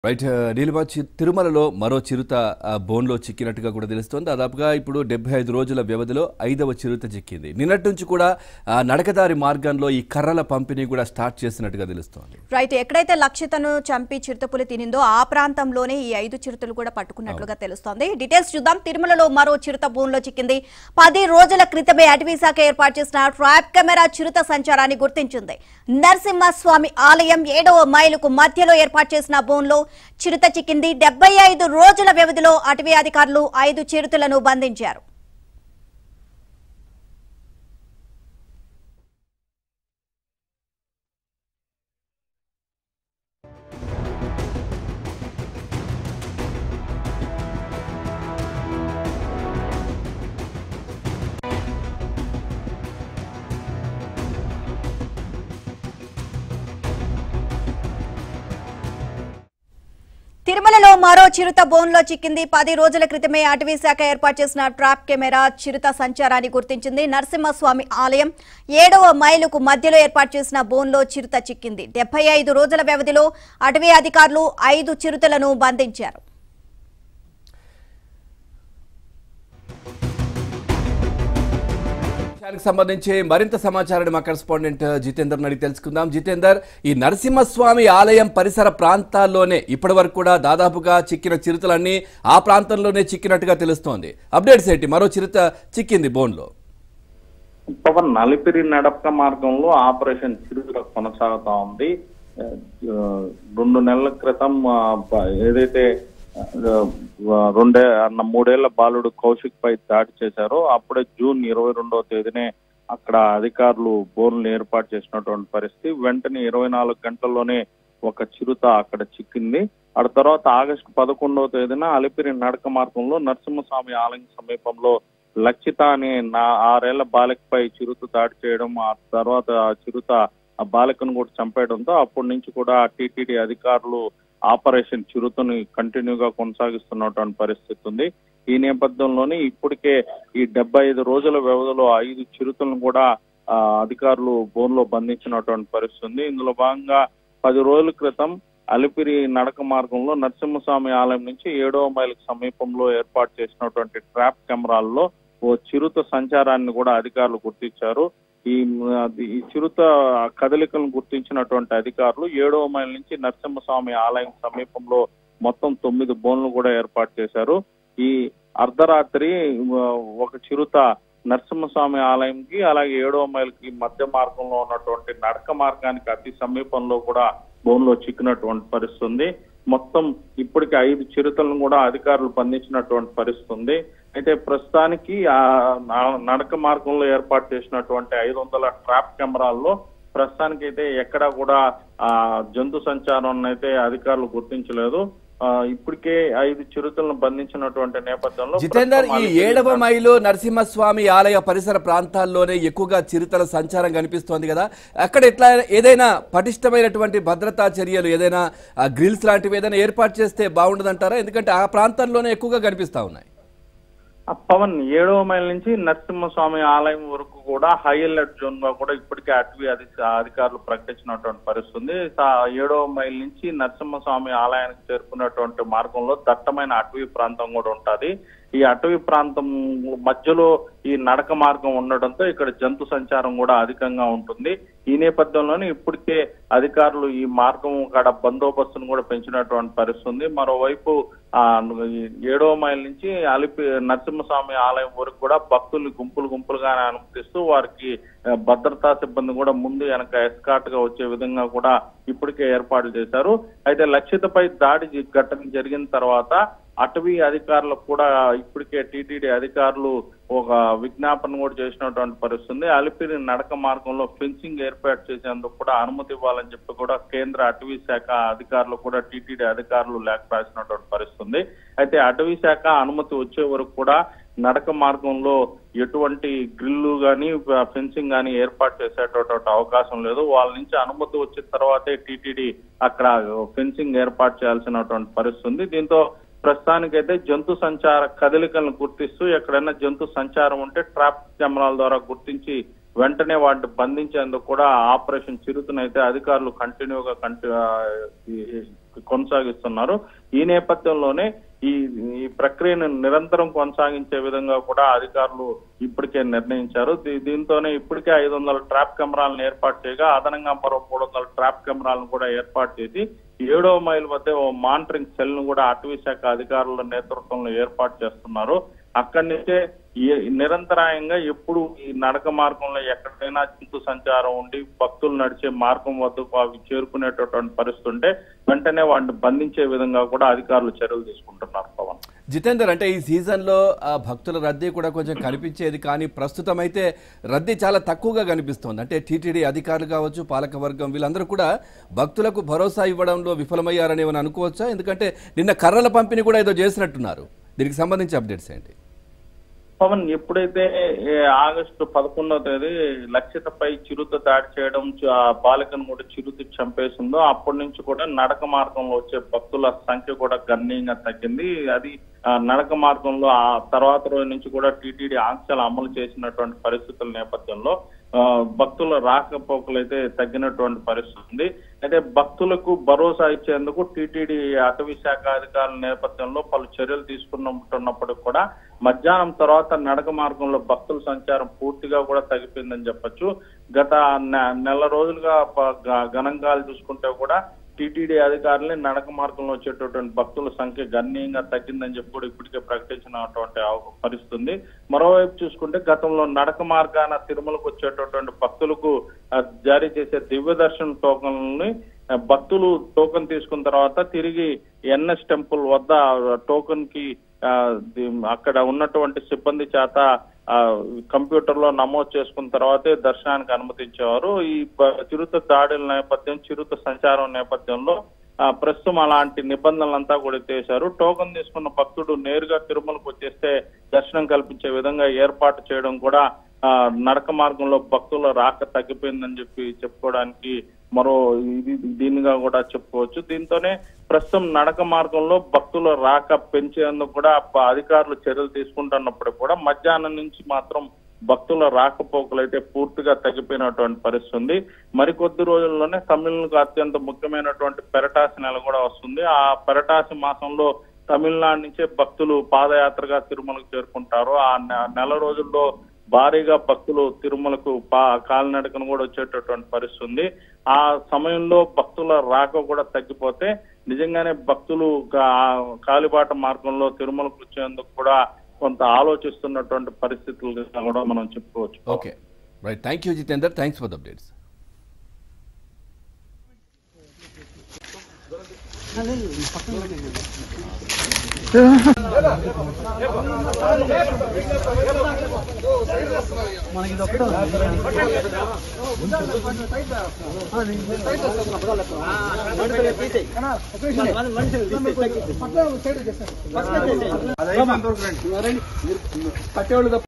right Neelima చి- తిరుమలలో మరో చిరుత ఆ, బోన్లో చిక్కినట్టుగా కూడా తెలుస్తోంది దాదాపుగా ఇప్పుడు డెబ్బై ఐదు రోజుల వ్యవధిలో ఐదవ చిరుత చిక్కింది నిన్నటి నుంచి కూడా ఆ, నడకదారి మార్గంలో ఈ కర్రల పంపిణీ కూడా స్టార్ట్ చేసినట్టుగా తెలుస్తోంది రైట్ ఎక్కడైతే లక్షితను చంపి చిరుతపులి తినిందో ఆ ప్రాంతంలోనే ఈ ఐదు చిరుతలు కూడా పట్టుకున్నట్లుగా తెలుస్తోంది డీటెయిల్స్ చూద్దాం తిరుమలలో మరో చిరుత బోన్లో చిక్కింది పది రోజుల క్రితమే అటవీ శాఖ ఏర్పాటు చేసిన ట్రాప్ కెమెరా చిరుత సంచారాన్ని గుర్తించింది నరసింహస్వామి ఆలయం ఏడవ మైలుకు మధ్యలో ఏర్పాటు చేసిన బోన్లో చిరుత చిక్కింది డెబ్బై ఐదు రోజుల వ్యవధిలో అటవీ అధికారులు ఐదు చిరుతలను బంధించారు తిరుమలలో మరో చిరుత బోన్లో చిక్కింది పది రోజుల క్రితమే అటవీ శాఖ ఏర్పాటు చేసిన ట్రాప్ కెమెరా చిరుత సంచారాన్ని గుర్తించింది నరసింహస్వామి ఆలయం ఏడవ మైలుకు మధ్యలో ఏర్పాటు చేసిన బోన్లో చిరుత చిక్కింది డెబ్బై ఐదు రోజుల వ్యవధిలో అటవీ అధికారులు ఐదు చిరుతలను బంధించారు విషయానికి సంబంధించి మరింత సమాచారాన్ని మా కరెస్పాండెంట్ జితేందర్ అడిగి తెలుసుకుందాం జితేందర్ ఈ నరసింహస్వామి ఆలయం పరిసర ప్రాంతాల్లోనే ఇప్పటి వరకు కూడా దాదాపుగా చిక్కిన చిరుతలన్నీ ఆ ప్రాంతంలోనే చిక్కినట్టుగా తెలుస్తోంది అప్డేట్స్ ఏంటి మరో చిరుత చిక్కింది బోన్లో పవన్ నలిపిరి నడపక మార్గంలో ఆపరేషన్ చిరుత కొనసాగుతా ఉంది ఆ, రెండు నెలల క్రితం ఆ, బ- ఏదైతే ఆ, రెండే అన్న మూడేళ్ల బాలుడు కౌశిక్ పై దాడి చేశారో అప్పుడే జూన్ ఇరవై రెండవ తేదీనే అక్కడ అధికారులు బోన్లు ఏర్పాటు చేసినటువంటి పరిస్థితి వెంటనే ఇరవై నాలుగు గంటల్లోనే ఒక చిరుత అక్కడ చిక్కింది ఆ తర్వాత ఆగస్టు పదకొండవ తేదీన అలిపిరి నడక మార్గంలో నరసింహస్వామి ఆలయం సమీపంలో లక్షిత అనే నా ఆరేళ్ల బాలికపై చిరుత దాడి చేయడం ఆ తర్వాత ఆ చిరుత ఆ బాలికను కూడా చంపేయడంతో అప్పటి నుంచి కూడా టీటీడీ అధికారులు ఆపరేషన్ చిరుతని కంటిన్యూగా కొనసాగిస్తున్నటువంటి పరిస్థితి ఉంది ఈ నేపథ్యంలోనే ఇప్పటికే ఈ డెబ్బై ఐదు రోజుల వ్యవధిలో ఐదు చిరుతలను కూడా ఆ, అధికారులు బోన్లో బంధించినటువంటి పరిస్థితి ఉంది ఇందులో భాగంగా పది రోజుల క్రితం అలిపిరి నడక మార్గంలో నరసింహస్వామి ఆలయం నుంచి ఏడవ మైలుకు సమీపంలో ఏర్పాటు చేసినటువంటి ట్రాప్ కెమెరాల్లో ఓ చిరుత సంచారాన్ని కూడా అధికారులు గుర్తించారు ఈ అది- ఈ చిరుత కదలికలను గుర్తించినటువంటి అధికారులు ఏడవ మైల్ నుంచి నరసింహస్వామి ఆలయం సమీపంలో మొత్తం తొమ్మిది బోన్లు కూడా ఏర్పాటు చేశారు ఈ అర్ధరాత్రి ఆ, ఒక చిరుత నరసింహస్వామి ఆలయంకి అలాగే ఏడవ మైల్కి మధ్య మార్గంలో ఉన్నటువంటి నడక మార్గానికి అతి సమీపంలో కూడా బోన్లో చిక్కినటువంటి పరిస్థితి ఉంది మొత్తం ఇప్పటికి ఐదు చిరుతలను కూడా అధికారులు బంధించినటువంటి పరిస్థితి ఉంది అయితే ప్రస్తుతానికి ఆ నా- నడక మార్గంలో ఏర్పాటు చేసినటువంటి ఐదు వందల ట్రాప్ కెమెరాల్లో ప్రస్తుతానికి అయితే ఎక్కడా కూడా ఆ జంతు సంచారం అయితే అధికారులు గుర్తించలేదు ఆ, ఇప్పటికే ఐదు చిరుతలను బంధించినటువంటి నేపథ్యంలో జితేందర్ ఈ ప్రస్తుతం ఏడవ అలిపిరి మైలు నరసింహస్వామి ఆలయ పరిసర ప్రాంతాల్లోనే ఎక్కువగా చిరుతల సంచారం కనిపిస్తోంది కదా అక్కడ ఎట్లా ఏదైనా పటిష్టమైనటువంటి భద్రతా చర్యలు ఏదైనా ఆ, గ్రిల్స్ లాంటివి ఏదైనా ఏర్పాటు చేస్తే బాగుండదంటారా ఎందుకంటే ఆ ప్రాంతంలోనే ఎక్కువగా కనిపిస్తా ఉన్నాయి ఆ పవన్ ఏడవ మైల్ నుంచి నరసింహస్వామి ఆలయం వరకు కూడా హై అలర్ట్ జోన్ గా కూడా ఇప్పటికే అటవీ అధి అధికారులు ప్రకటించినటువంటి పరిస్థితి ఉంది సా- ఏడవ మైల్ నుంచి నరసింహస్వామి ఆలయానికి చేరుకున్నటువంటి మార్గంలో దట్టమైన అటవీ ప్రాంతం కూడా ఉంటది ఈ అటవీ ప్రాంతం మధ్యలో ఈ నడక మార్గం ఉండడంతో ఇక్కడ జంతు సంచారం కూడా అధికంగా ఉంటుంది ఈ నేపథ్యంలోనే ఇప్పటికే అధికారులు ఈ మార్గం కాడ బందోబస్తును కూడా పెంచినటువంటి పరిస్థితి ఉంది మరోవైపు ఆ ఈ ఏడవ మైల్ నుంచి అలిపి నరసింహస్వామి ఆలయం వరకు కూడా భక్తుల్ని గుంపులు గుంపులుగా అనుమతిస్తూ వారికి ఆ, భద్రతా సిబ్బంది కూడా ముందు వెనక ఎస్కాట్ గా వచ్చే విధంగా కూడా ఇప్పటికే ఏర్పాట్లు చేశారు అయితే లక్షితపై దాడి జి- ఘటన జరిగిన తర్వాత అటవీ అధికారులకు కూడా ఇప్పటికే టీటీడీ అధికారులు ఒక విజ్ఞాపన కూడా చేసినటువంటి పరిస్థితి ఉంది అలిపిరి నడక మార్గంలో ఫెన్సింగ్ ఏర్పాటు చేసేందుకు కూడా అనుమతి ఇవ్వాలని చెప్పి కూడా కేంద్ర అటవీ శాఖ అధికారులు కూడా టీటీడీ అధికారులు లేఖ రాసినటువంటి పరిస్థితి ఉంది అయితే అటవీ శాఖ అనుమతి వచ్చే వరకు కూడా నడక మార్గంలో ఎటువంటి గ్రిల్లు గాని ఫెన్సింగ్ గాని ఏర్పాటు చేసేటటువంటి అవకాశం లేదు వాళ్ళ నుంచి అనుమతి వచ్చిన తర్వాతే టీటీడీ అక్కడ ఫెన్సింగ్ ఏర్పాటు చేయాల్సినటువంటి పరిస్థితి ఉంది దీంతో ప్రస్తుతానికైతే జంతు సంచార కదలికలను గుర్తిస్తూ ఎక్కడైనా జంతు సంచారం ఉంటే ట్రాప్ కెమెరాల ద్వారా గుర్తించి వెంటనే వాటిని బంధించేందుకు కూడా ఆపరేషన్ చిరుతనైతే అధికారులు కంటిన్యూగా కంటి ఆ, ఈ- కొనసాగిస్తున్నారు ఈ నేపథ్యంలోనే ఈ ఈ ప్రక్రియను నిరంతరం కొనసాగించే విధంగా కూడా అధికారులు ఇప్పటికే నిర్ణయించారు దీ- దీంతోనే ఇప్పటికే ఐదు వందల ట్రాప్ కెమెరాలను ఏర్పాటు చేయగా అదనంగా మరో మూడు వందల ట్రాప్ కెమెరాలను కూడా ఏర్పాటు చేసి ఏడవ మైల్ వద్ద ఓ మానిటరింగ్ సెల్ ను కూడా అటవీ శాఖ అధికారుల నేతృత్వంలో ఏర్పాటు చేస్తున్నారు అక్కడి నుంచే ఈ- నిరంతరాయంగా ఎప్పుడు ఈ నడక మార్గంలో ఎక్కడైనా జంతు సంచారం ఉండి భక్తులు నడిచే మార్గం వద్దకు అవి చేరుకునేటటువంటి పరిస్థితి ఉంటే వెంటనే వాటిని బంధించే విధంగా కూడా అధికారులు చర్యలు తీసుకుంటున్నారు పవన్ జితేందర్ అంటే ఈ సీజన్లో ఆ భక్తుల రద్దీ కూడా కొంచెం కనిపించేది కానీ ప్రస్తుతం అయితే రద్దీ చాలా తక్కువగా కనిపిస్తోంది అంటే టీటీడీ అధికారులు కావచ్చు పాలకవర్గం వీళ్ళందరూ కూడా భక్తులకు భరోసా ఇవ్వడంలో విఫలమయ్యారని ఏమైనా అనుకోవచ్చా ఎందుకంటే నిన్న కర్రల పంపిణీ కూడా ఏదో చేసినట్టున్నారు దీనికి సంబంధించి అప్డేట్స్ ఏంటి పవన్ ఎప్పుడైతే ఏ, ఆగస్టు పదకొండవ తేదీ లక్షితపై చిరుత దాడి చేయడం చ- ఆ బాలికను కూడా చిరుత చంపేసిందో అప్పటి నుంచి కూడా నడక మార్గంలో వచ్చే భక్తుల సంఖ్య కూడా గణనీయంగా తగ్గింది అది ఆ, నడక మార్గంలో ఆ తర్వాత రోజు నుంచి కూడా టీటీడీ ఆంక్షలు అమలు చేసినటువంటి పరిస్థితుల నేపథ్యంలో ఆ, భక్తుల రాకపోకలు అయితే తగ్గినటువంటి పరిస్థితి ఉంది అయితే భక్తులకు భరోసా ఇచ్చేందుకు టీటీడీ అటవీ శాఖ అధికారుల నేపథ్యంలో పలు చర్యలు తీసుకున్నప్పటికి కూడా మధ్యాహ్నం తర్వాత నడక మార్గంలో భక్తుల సంచారం పూర్తిగా కూడా తగ్గిపోయిందని చెప్పొచ్చు గత నె- నెల రోజులుగా ప- గ- గణాంకాలు చూసుకుంటే కూడా టీటీడీ అధికారులే నడక మార్గంలో వచ్చేటటువంటి భక్తుల సంఖ్య గణనీయంగా తగ్గిందని చెప్పి కూడా ఇప్పటికే ప్రకటించినటువంటి అవ- పరిస్థితి ఉంది మరోవైపు చూసుకుంటే గతంలో నడక మార్గాన తిరుమలకు వచ్చేటటువంటి భక్తులకు ఆ, జారీ చేసే దివ్య దర్శన టోకన్లని ఆ, భక్తులు టోకెన్ తీసుకున్న తర్వాత తిరిగి ఎన్ఎస్ టెంపుల్ వద్ద టోకెన్ కి ఆ, ది- అక్కడ ఉన్నటువంటి సిబ్బంది చేత ఆ, కంప్యూటర్ లో నమోదు చేసుకున్న తర్వాతే దర్శనానికి అనుమతించేవారు ఈ బ- చిరుత దాడుల నేపథ్యం చిరుత సంచారం నేపథ్యంలో ఆ, ప్రస్తుతం అలాంటి నిబంధనలంతా కూడా ఎత్తేసారు టోకెన్ తీసుకున్న భక్తుడు నేరుగా తిరుమలకు వచ్చేస్తే దర్శనం కల్పించే విధంగా ఏర్పాటు చేయడం కూడా ఆ, నడక మార్గంలో భక్తుల రాక తగ్గిపోయిందని చెప్పి చెప్పుకోవడానికి మరో ఇది దీనిగా కూడా చెప్పుకోవచ్చు దీంతోనే ప్రస్తుతం నడక మార్గంలో భక్తుల రాక పెంచేందుకు కూడా ప- అధికారులు చర్యలు తీసుకుంటున్నప్పుడు కూడా మధ్యాహ్నం నుంచి మాత్రం భక్తుల రాకపోకలు అయితే పూర్తిగా తగ్గిపోయినటువంటి పరిస్థితి ఉంది మరికొద్ది రోజుల్లోనే తమిళనాడుకు అత్యంత ముఖ్యమైనటువంటి పెరటాసి నెల కూడా వస్తుంది ఆ పెరటాసి మాసంలో తమిళనాడు నుంచే భక్తులు పాదయాత్రగా తిరుమలకు చేరుకుంటారు ఆ నె- నెల రోజుల్లో భారీగా భక్తులు తిరుమలకు పా కాలినడకను కూడా వచ్చేటటువంటి పరిస్థితి ఉంది ఆ సమయంలో భక్తుల రాక కూడా తగ్గిపోతే నిజంగానే భక్తులు కా- కాలిబాట మార్గంలో తిరుమలకు వచ్చేందుకు కూడా కొంత ఆలోచిస్తున్నటువంటి పరిస్థితులు కూడా మనం చెప్పుకోవచ్చు okay right thank you Jitender thanks for the updates కట్టేవాళ్ళు